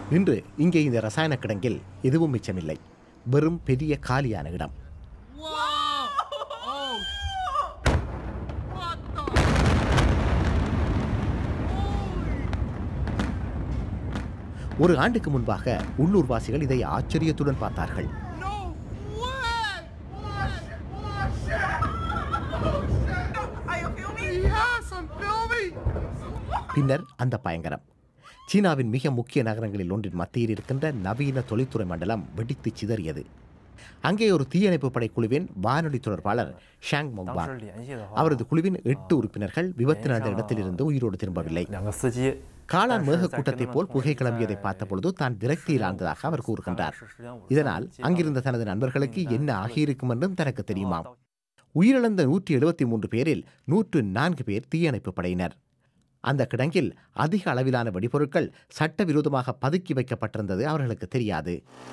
இன்று இங்கே இந்த ரசாயன கிடங்கில் எதுவும் மிச்சமில்லை வெறும் பெரிய காலியான இடம் ஒரு ஆண்டுக்கு முன்பாக உள்ளூர்வாசிகள் இதை ஆச்சரியத்துடன் பார்த்தார்கள் பின்னர் அந்த பயங்கரம் சீனாவின் மிக முக்கிய நகரங்களில் ஒன்றின் மத்தியில் இருக்கின்ற நவீன தொழில்துறை மண்டலம் வெடித்து சிதறியது அங்கே ஒரு தீயணைப்பு படை குழுவின் வானொலி தொடர்பாளர் ஷாங் மொங்பான் 时联系的话， அவரது குழுவின் எட்டு உறுப்பினர்கள் விபத்து நடந்த இடத்திலிருந்து உயிரோடு திரும்பவில்லை 两个司机 காளான் 但是 மேக 在 கூட்டத்தை 跟他 போல் 们 புகை 同时 கிளம்பியதை 在 பார்த்தபொழுது தான் விரக்தியில் ஆழ்ந்ததாக அவர் கூறுகின்றார் 是10点50 இதனால் அங்கிருந்த தனது நண்பர்களுக்கு என்ன ஆகியிருக்கும் என்றும் தனக்கு தெரியுமாம் உயிரிழந்த நூற்றி எழுபத்தி மூன்று பேரில் நூற்று நான்கு பேர் தீயணைப்பு படையினர் அந்த கிடங்கில் அதிக அளவிலான வெடிபொருட்கள் சட்டவிரோதமாக பதுக்கி வைக்கப்பட்டிருந்தது அவர்களுக்கு தெரியாது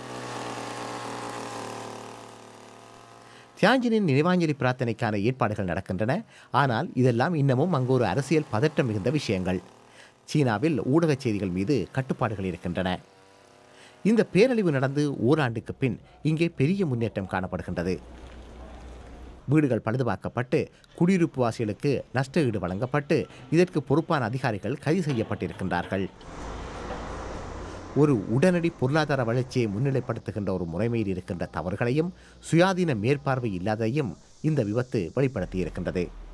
தியாஞ்சினின் நினைவாஞ்சலி பிரார்த்தனைக்கான ஏற்பாடுகள் நடக்கின்றன ஆனால் இதெல்லாம் இன்னமும் அங்கு ஒரு அரசியல் பதட்டம் மிகுந்த விஷயங்கள் சீனாவில் ஊடகச் செய்திகள் மீது கட்டுப்பாடுகள் இருக்கின்றன இந்த பேரழிவு நடந்து ஓராண்டுக்கு பின் இங்கே பெரிய முன்னேற்றம் காணப்படுகின்றது வீடுகள் பழுதுபார்க்கப்பட்டு குடியிருப்பு வாசிகளுக்கு நஷ்ட ஈடு வழங்கப்பட்டு இதற்கு பொறுப்பான அதிகாரிகள் கைது செய்யப்பட்டிருக்கின்றார்கள் ஒரு உடனடி பொருளாதார வளர்ச்சியை முன்னிலைப்படுத்துகின்ற ஒரு முறைமையில் இருக்கின்ற தவறுகளையும் சுயாதீன மேற்பார்வை இல்லாதையும் இந்த விபத்து வெளிப்படுத்தி இருக்கின்றது